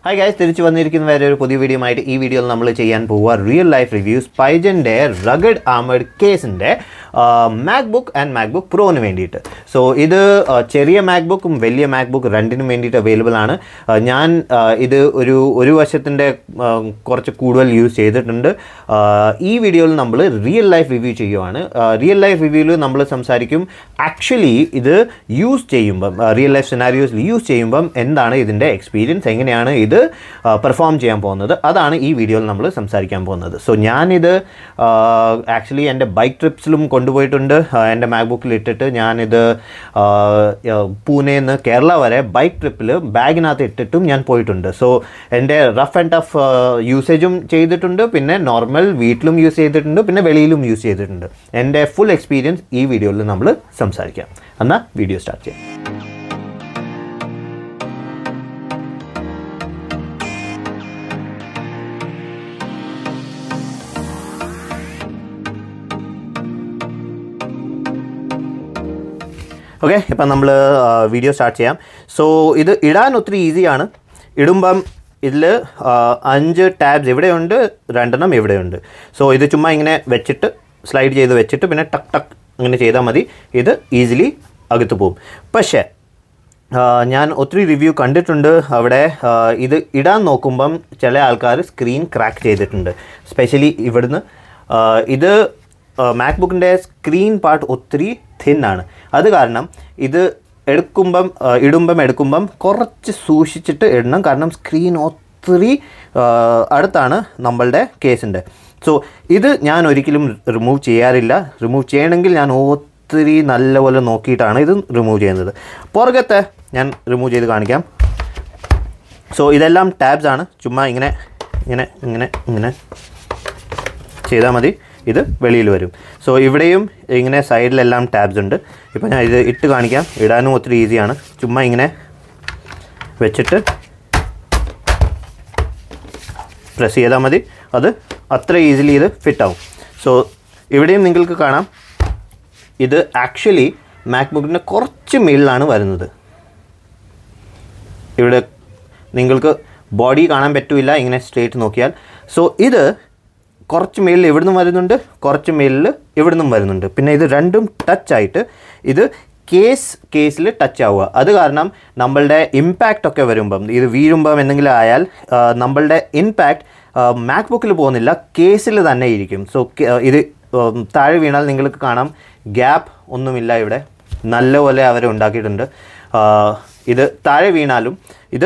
hi guys തിരിച്ചു വന്നിരിക്കുന്ന വേറെ ഒരു പുതിയ വീഡിയോ ആയിട്ട് ഈ വീഡിയോയിൽ നമ്മൾ ചെയ്യാൻ പോവുക റിയൽ ലൈഫ് റിവ്യൂസ് പൈജൻ്റെ റഗഡ് ആമഡ് കേസിൻ്റെ മാക്ബുക്ക് ആൻഡ് മാക്ബുക്ക് പ്രോന് വേണ്ടിയിട്ട് സോ ഇത് ആ, ചെറിയ മാക്ബുക്കും വലിയ മാക്ബുക്ക് രണ്ടിനും വേണ്ടിയിട്ട് അവൈലബിൾ ആണ് ആ, ഞാൻ ആ, ഇത് ഒരു ഒരു വർഷത്തിൻ്റെ കുറച്ച് കൂടുതൽ യൂസ് ചെയ്തിട്ടുണ്ട് ആ, ഈ വീഡിയോയിൽ നമ്മൾ റിയൽ ലൈഫ് റിവ്യൂ ചെയ്യുവാണ് റിയൽ ലൈഫ് റിവ്യൂവിൽ നമ്മൾ സംസാരിക്കും ആക്ച്വലി ഇത് യൂസ് ചെയ്യുമ്പം റിയൽ ലൈഫ് സിനാരിയോസിൽ യൂസ് ചെയ്യുമ്പം എന്താണ് ഇതിൻ്റെ എക്സ്പീരിയൻസ് എങ്ങനെയാണ് ഇത് പെർഫോം ചെയ്യാൻ പോകുന്നത് അതാണ് ഈ വീഡിയോയിൽ നമ്മൾ സംസാരിക്കാൻ പോകുന്നത് സോ ഞാനിത് ആക്ച്വലി എൻ്റെ ബൈക്ക് ട്രിപ്സിലും കൊണ്ടുപോയിട്ടുണ്ട് ആ, എൻ്റെ മാക്ബുക്കിൽ ഇട്ടിട്ട് ഞാനിത് ആ, ആ, പൂനെയിൽ നിന്ന് കേരള വരെ ബൈക്ക് ട്രിപ്പിൽ ബാഗിനകത്ത് ഇട്ടിട്ടും ഞാൻ പോയിട്ടുണ്ട് സോ എൻ്റെ റഫ് ആൻഡ് ടഫ് യൂസേജും ചെയ്തിട്ടുണ്ട് പിന്നെ നോർമൽ വീട്ടിലും യൂസ് ചെയ്തിട്ടുണ്ട് പിന്നെ വെളിയിലും യൂസ് ചെയ്തിട്ടുണ്ട് എൻ്റെ ഫുൾ എക്സ്പീരിയൻസ് ഈ വീഡിയോയിൽ നമ്മൾ സംസാരിക്കാം എന്നാൽ വീഡിയോ സ്റ്റാർട്ട് ചെയ്യാം ഓക്കെ ഇപ്പം നമ്മൾ വീഡിയോ സ്റ്റാർട്ട് ചെയ്യാം സോ ഇത് ഇടാൻ ഒത്തിരി ഈസിയാണ് ഇടുമ്പം ഇതിൽ അഞ്ച് ടാബ്സ് ഇവിടെയുണ്ട് രണ്ടെണ്ണം ഇവിടെയുണ്ട് സോ ഇത് ചുമ്മാ ഇങ്ങനെ വെച്ചിട്ട് സ്ലൈഡ് ചെയ്ത് വെച്ചിട്ട് പിന്നെ ടക്ക് ടക്ക് ഇങ്ങനെ ചെയ്താൽ മതി ഇത് ഈസിലി അകത്ത് പോകും പക്ഷേ ആ, ഞാൻ ഒത്തിരി റിവ്യൂ കണ്ടിട്ടുണ്ട് അവിടെ ആ, ഇത് ഇടാൻ നോക്കുമ്പം ചില ആൾക്കാർ സ്ക്രീൻ ക്രാക്ക് ചെയ്തിട്ടുണ്ട് സ്പെഷ്യലി ഇവിടുന്ന് ആ, ഇത് മാക്ബുക്കിൻ്റെ സ്ക്രീൻ പാർട്ട് ഒത്തിരി തിൻ ആണ് അത് കാരണം ഇത് എടുക്കുമ്പം ആ, ഇടുമ്പം എടുക്കുമ്പം കുറച്ച് സൂക്ഷിച്ചിട്ട് ഇടണം കാരണം സ്ക്രീൻ ഒത്തിരി ആ, അടുത്താണ് നമ്മളുടെ കേസിൻ്റെ സോ ഇത് ഞാൻ ഒരിക്കലും റിമൂവ് ചെയ്യാറില്ല റിമൂവ് ചെയ്യണമെങ്കിൽ ഞാൻ ഒത്തിരി നല്ലപോലെ നോക്കിയിട്ടാണ് ഇത് റിമൂവ് ചെയ്യുന്നത് പുറകത്തെ ഞാൻ റിമൂവ് ചെയ്ത് കാണിക്കാം സോ ഇതെല്ലാം ടാബ്സ് ആണ് ചുമ്മാ ഇങ്ങനെ ഇങ്ങനെ ഇങ്ങനെ ഇങ്ങനെ ചെയ്താൽ മതി ഇത് വെളിയിൽ വരും സോ ഇവിടെയും ഇങ്ങനെ സൈഡിലെല്ലാം ടാബ്സ് ഉണ്ട് ഇപ്പോൾ ഞാൻ ഇത് ഇട്ട് കാണിക്കാം ഇടാനും ഒത്തിരി ഈസിയാണ് ചുമ്മാ ഇങ്ങനെ വെച്ചിട്ട് പ്രസ് ചെയ്താൽ മതി അത് അത്ര ഈസിലി ഇത് ഫിറ്റ് ആവും സോ ഇവിടെയും നിങ്ങൾക്ക് കാണാം ഇത് ആക്ച്വലി മാക്ബുക്കിൻ്റെ കുറച്ച് മേളിലാണ് വരുന്നത് ഇവിടെ നിങ്ങൾക്ക് ബോഡി കാണാൻ പറ്റില്ല ഇങ്ങനെ സ്ട്രേറ്റ് നോക്കിയാൽ സോ ഇത് കുറച്ച് മേളിൽ ഇവിടുന്ന് വരുന്നുണ്ട് കുറച്ച് മേളിൽ ഇവിടുന്നും വരുന്നുണ്ട് പിന്നെ ഇത് രണ്ടും ടച്ച് ആയിട്ട് ഇത് കേസ് കേസിൽ ടച്ച് ആവുക അത് കാരണം നമ്മളുടെ ഇമ്പാക്റ്റ് ഒക്കെ വരുമ്പം ഇത് വീഴുമ്പം എന്തെങ്കിലും ആയാൽ ആ, നമ്മളുടെ ഇമ്പാക്റ്റ് മാക്ബുക്കിൽ പോകുന്നില്ല കേസിൽ തന്നെ ഇരിക്കും സോ ഇത് ഉം, താഴെ വീണാൽ നിങ്ങൾക്ക് കാണാം ഗ്യാപ്പ് ഒന്നുമില്ല ഇവിടെ നല്ലപോലെ അവർ ഉണ്ടാക്കിയിട്ടുണ്ട് ആ, ഇത് താഴെ വീണാലും ഇത്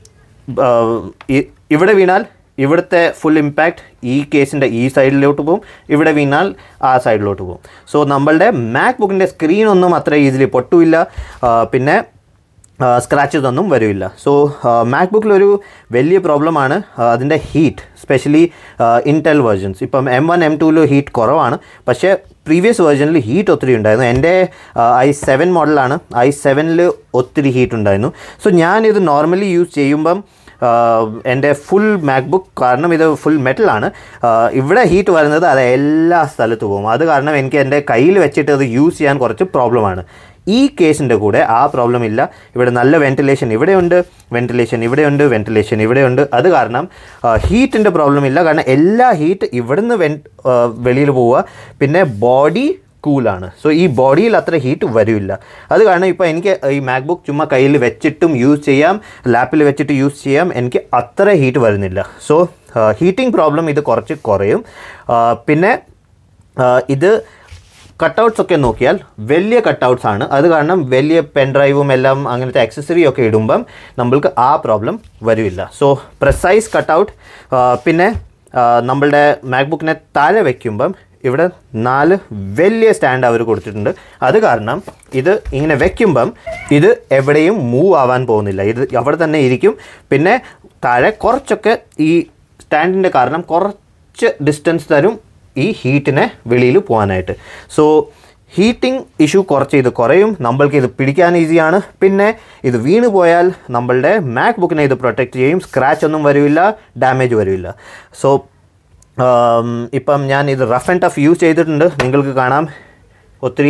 ആ, ഇ- ഇവിടെ വീണാൽ ഇവിടുത്തെ ഫുൾ ഇമ്പാക്റ്റ് ഈ കേസിൻ്റെ ഈ സൈഡിലോട്ട് പോകും ഇവിടെ വീണാൽ ആ സൈഡിലോട്ട് പോകും സോ നമ്മളുടെ മാക് ബുക്കിൻ്റെ സ്ക്രീനൊന്നും അത്ര ഈസിലി പൊട്ടുമില്ല ആ, പിന്നെ സ്ക്രാച്ചസ് ഒന്നും വരില്ല സോ മാക് ബുക്കിലൊരു വലിയ പ്രോബ്ലമാണ് അതിൻ്റെ ഹീറ്റ് സ്പെഷ്യലി ഇൻടെൽ വേർഷൻസ് ഇപ്പം എം വൺ എം ടുവിൽ ഹീറ്റ് കുറവാണ് പക്ഷേ പ്രീവിയസ് വേർഷനിൽ ഹീറ്റ് ഒത്തിരി ഉണ്ടായിരുന്നു എൻ്റെ ഐ സെവൻ മോഡലാണ് ഐ സെവനിൽ ഒത്തിരി ഹീറ്റ് ഉണ്ടായിരുന്നു സോ ഞാനിത് നോർമലി യൂസ് ചെയ്യുമ്പം ആഹ് എൻ്റെ ഫുൾ മാക്ബുക്ക് കാരണം ഇത് ഫുൾ മെറ്റലാണ് ഇവിടെ ഹീറ്റ് വരുന്നത് അത് എല്ലാ സ്ഥലത്ത് പോകും അത് കാരണം എനിക്ക് എൻ്റെ കയ്യിൽ വെച്ചിട്ട് അത് യൂസ് ചെയ്യാൻ കുറച്ച് പ്രോബ്ലമാണ് ഈ കേസിൻ്റെ കൂടെ ആ പ്രോബ്ലം ഇല്ല ഇവിടെ നല്ല വെൻറ്റിലേഷൻ ഇവിടെയുണ്ട് വെൻറ്റിലേഷൻ ഇവിടെയുണ്ട് വെൻറ്റിലേഷൻ ഇവിടെയുണ്ട് അത് കാരണം ഹീറ്റിൻ്റെ പ്രോബ്ലം ഇല്ല കാരണം എല്ലാ ഹീറ്റ് ഇവിടുന്ന് വെൻ വെളിയിൽ പോവുക പിന്നെ ബോഡി കൂളാണ് സോ ഈ ബോഡിയിൽ അത്ര ഹീറ്റ് വരില്ല അത് കാരണം ഇപ്പോൾ എനിക്ക് ഈ മാക്ബുക്ക് ചുമ്മാ കയ്യിൽ വെച്ചിട്ടും യൂസ് ചെയ്യാം ലാപ്പിൽ വെച്ചിട്ട് യൂസ് ചെയ്യാം എനിക്ക് അത്ര ഹീറ്റ് വരുന്നില്ല സോ ഹീറ്റിംഗ് പ്രോബ്ലം ഇത് കുറച്ച് കുറയും ആ, പിന്നെ ആ, ഇത് കട്ടൗട്ട്സ് ഒക്കെ നോക്കിയാൽ വലിയ കട്ടൗട്ട്സ് ആണ് അത് കാരണം വലിയ പെൻ ഡ്രൈവും എല്ലാം അങ്ങനത്തെ അക്സസറി ഒക്കെ ഇടുമ്പം നമ്മൾക്ക് ആ പ്രോബ്ലം വരില്ല സോ പ്രിസൈസ് കട്ടൗട്ട് പിന്നെ ആ, നമ്മളുടെ മാക്ബുക്കിനെ താഴെ വയ്ക്കുമ്പം ഇവിടെ നാല് വലിയ സ്റ്റാൻഡ് അവർ കൊടുത്തിട്ടുണ്ട് അത് കാരണം ഇത് ഇങ്ങനെ വെക്കുമ്പം ഇത് എവിടെയും മൂവ് ആവാൻ പോകുന്നില്ല ഇത് അവിടെ തന്നെ ഇരിക്കും പിന്നെ താഴെ കുറച്ചൊക്കെ ഈ സ്റ്റാൻഡിൻ്റെ കാരണം കുറച്ച് ഡിസ്റ്റൻസ് തരും ഈ ഹീറ്റിനെ വെളിയിൽ പോകാനായിട്ട് സോ ഹീറ്റിംഗ് ഇഷ്യൂ കുറച്ച് ഇത് കുറയും നമ്മൾക്ക് ഇത് പിടിക്കാൻ ഈസിയാണ് പിന്നെ ഇത് വീണ് പോയാൽ നമ്മളുടെ മാക് ബുക്കിനെ ഇത് പ്രൊട്ടക്റ്റ് ചെയ്യും സ്ക്രാച്ച് ഒന്നും വരില്ല ഡാമേജ് വരില്ല സോ ഇപ്പം ഞാൻ ഇത് റഫ് ആൻഡ് ടഫ് യൂസ് ചെയ്തിട്ടുണ്ട് നിങ്ങൾക്ക് കാണാം ഒത്തിരി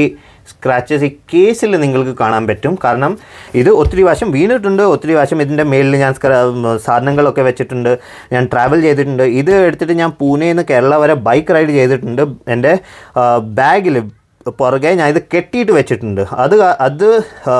സ്ക്രാച്ചസ് ഈ കേസിൽ നിങ്ങൾക്ക് കാണാൻ പറ്റും കാരണം ഇത് ഒത്തിരി വശം വീണിട്ടുണ്ട് ഒത്തിരി വശം ഇതിൻ്റെ മേളിൽ ഞാൻ സ്ക്ര- സാധനങ്ങളൊക്കെ വെച്ചിട്ടുണ്ട് ഞാൻ ട്രാവൽ ചെയ്തിട്ടുണ്ട് ഇത് എടുത്തിട്ട് ഞാൻ പൂനെയിൽ നിന്ന് കേരള വരെ ബൈക്ക് റൈഡ് ചെയ്തിട്ടുണ്ട് എൻ്റെ ബാഗിൽ പുറകെ ഞാൻ ഇത് കെട്ടിയിട്ട് വെച്ചിട്ടുണ്ട് അത് കാ- അത്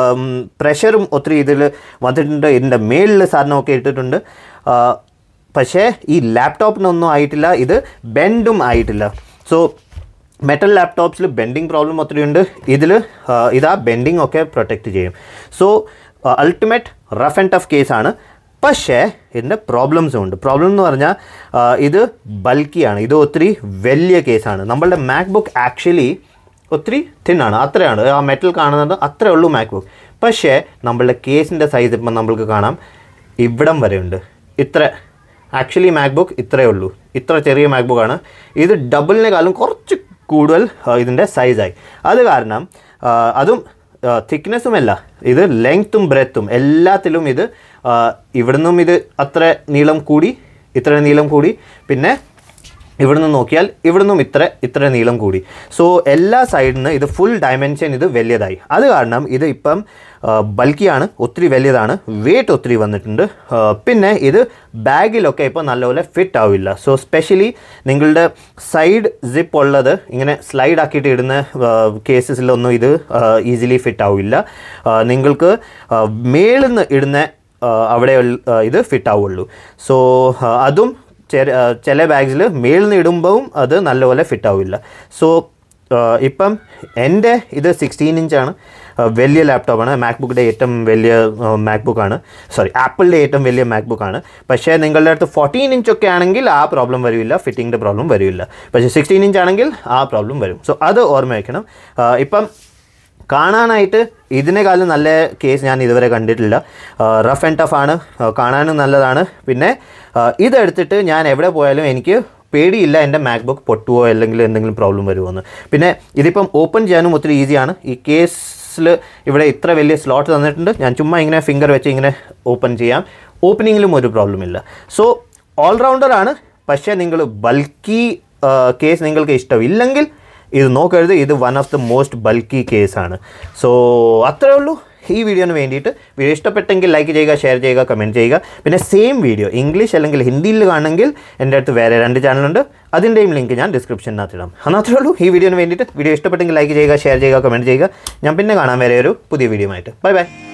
പ്രഷറും ഒത്തിരി ഇതിൽ വന്നിട്ടുണ്ട് ഇതിൻ്റെ മേളിൽ സാധനമൊക്കെ ഇട്ടിട്ടുണ്ട് ആ, പക്ഷേ ഈ ലാപ്ടോപ്പിനൊന്നും ആയിട്ടില്ല ഇത് ബെൻഡും ആയിട്ടില്ല സോ മെറ്റൽ ലാപ്ടോപ്സിൽ ബെൻഡിങ് പ്രോബ്ലം ഒത്തിരി ഉണ്ട് ഇതിൽ ഇതാ ബെൻഡിങ് ഒക്കെ പ്രൊട്ടക്റ്റ് ചെയ്യും so ultimate rough and tough കേസാണ് പക്ഷേ ഇതിൻ്റെ പ്രോബ്ലംസും ഉണ്ട് പ്രോബ്ലം എന്ന് പറഞ്ഞാൽ ആ, ഇത് ബൾക്കിയാണ് ഇത് ഒത്തിരി വലിയ കേസാണ് നമ്മളുടെ മാക്ബുക്ക് ആക്ച്വലി ഒത്തിരി തിന്നാണ് അത്രയാണ് ആ മെറ്റൽ കാണുന്നത് അത്രേ ഉള്ളൂ മാക്ബുക്ക് പക്ഷേ നമ്മളുടെ കേസിൻ്റെ സൈസ് ഇപ്പം നമ്മൾക്ക് കാണാം ഇവിടം വരെ ഉണ്ട് ഇത്ര ആക്ച്വലി മാക്ബുക്ക് ഇത്രയേ ഉള്ളൂ ഇത്ര ചെറിയ മാക്ബുക്ക് ആണ് ഇത് ഡബിളിനെക്കാളും കുറച്ച് കൂടുതൽ ആ, ഇതിൻ്റെ സൈസായി അത് കാരണം ആ, അതും തിക്നെസ്സുമല്ല ഇത് ലെങ്ത്തും ബ്രെത്തും എല്ലാത്തിലും ഇത് ആ, ഇവിടുന്നും ഇത് അത്ര നീളം കൂടി ഇത്ര നീളം കൂടി പിന്നെ ഇവിടുന്ന് നോക്കിയാൽ ഇവിടുന്നും ഇത്ര ഇത്ര നീളം കൂടി സോ എല്ലാ സൈഡിൽ നിന്ന് ഇത് ഫുൾ ഡയമെൻഷൻ ഇത് വലിയതായി അത് കാരണം ഇത് ഇപ്പം ബൾക്കിയാണ് ഒത്തിരി വലിയതാണ് വെയിറ്റ് ഒത്തിരി വന്നിട്ടുണ്ട് ആ, പിന്നെ ഇത് ബാഗിലൊക്കെ ഇപ്പോൾ നല്ലപോലെ ഫിറ്റ് ആവില്ല സോ സ്പെഷ്യലി നിങ്ങളുടെ സൈഡ് സിപ്പ് ഉള്ളത് ഇങ്ങനെ സ്ലൈഡ് ആക്കിയിട്ട് ഇടുന്ന കേസസിലൊന്നും ഇത് ഈസിലി ഫിറ്റ് ആവില്ല ആ, നിങ്ങൾക്ക് ആ, മേളിൽ നിന്ന് ഇടുന്ന ആ, അവിടെ ഉള്ള- ആ, ഇത് ഫിറ്റ് ആവുള്ളൂ സോ അതും ചെറിയ ആ, ചില ബാഗ്സിൽ മേളിൽ നിന്ന് ഇടുമ്പവും അത് നല്ലപോലെ ഫിറ്റ് ആവില്ല സോ ഇപ്പം എൻ്റെ ഇത് സിക്സ്റ്റീൻ ഇഞ്ചാണ് വലിയ ലാപ്ടോപ്പാണ് മാക്ബുക്കിൻ്റെ ഏറ്റവും വലിയ മാക്ബുക്കാണ് സോറി ആപ്പിളിൻ്റെ ഏറ്റവും വലിയ മാക്ബുക്കാണ് പക്ഷേ നിങ്ങളുടെ അടുത്ത് ഫോർട്ടീൻ ഇഞ്ച് ഒക്കെ ആണെങ്കിൽ ആ പ്രോബ്ലം വരില്ല ഫിറ്റിങ്ങിൻ്റെ പ്രോബ്ലം വരില്ല പക്ഷേ സിക്സ്റ്റീൻ ഇഞ്ച് ആണെങ്കിൽ ആ പ്രോബ്ലം വരും സോ അത് ഓർമ്മ വയ്ക്കണം ആ, ഇപ്പം കാണാനായിട്ട് ഇതിനേക്കാളും നല്ല കേസ് ഞാൻ ഇതുവരെ കണ്ടിട്ടില്ല റഫ് ആൻഡ് ടഫ് ആണ് ആ, കാണാനും നല്ലതാണ് പിന്നെ ആ, ഇതെടുത്തിട്ട് ഞാൻ എവിടെ പോയാലും എനിക്ക് പേടിയില്ല എൻ്റെ മാക്ബുക്ക് പൊട്ടുവോ അല്ലെങ്കിൽ എന്തെങ്കിലും പ്രോബ്ലം വരുമോ എന്ന് പിന്നെ ഇതിപ്പം ഓപ്പൺ ചെയ്യാനും ഒത്തിരി ഈസിയാണ് ഈ കേസിൽ ഇവിടെ ഇത്ര വലിയ സ്ലോട്ട് തന്നിട്ടുണ്ട് ഞാൻ ചുമ്മാ ഇങ്ങനെ ഫിംഗർ വെച്ച് ഇങ്ങനെ ഓപ്പൺ ചെയ്യാം ഓപ്പണിങ്ങിലും ഒരു പ്രോബ്ലം ഇല്ല സോ ഓൾറൗണ്ടറാണ് പക്ഷേ നിങ്ങൾ ബൾക്കി കേസ് നിങ്ങൾക്ക് ഇഷ്ടമില്ലെങ്കിൽ ഇത് നോക്കരുത് ഇത് one of the most bulky കേസാണ് സോ അത്രേ ഉള്ളൂ ഈ വീഡിയോന് വേണ്ടിയിട്ട് വീഡിയോ ഇഷ്ടപ്പെട്ടെങ്കിൽ ലൈക്ക് ചെയ്യുക ഷെയർ ചെയ്യുക കമൻറ്റ് ചെയ്യുക പിന്നെ സെയിം വീഡിയോ ഇംഗ്ലീഷ് അല്ലെങ്കിൽ ഹിന്ദിയിൽ കാണണമെങ്കിൽ എൻ്റെ അടുത്ത് വേറെ രണ്ട് ചാനലുണ്ട് അതിൻ്റെയും ലിങ്ക് ഞാൻ ഡിസ്ക്രിപ്ഷനകത്ത് ഇടാം എന്നാൽ അത്രേ ഉള്ളൂ ഈ വീഡിയോന് വേണ്ടിയിട്ട് വീഡിയോ ഇഷ്ടപ്പെട്ടെങ്കിൽ ലൈക്ക് ചെയ്യുക ഷെയർ ചെയ്യുക കമൻറ്റ് ചെയ്യുക ഞാൻ പിന്നെ കാണാൻ വേറെ ഒരു പുതിയ വീഡിയോ ആയിട്ട് ബൈ ബൈ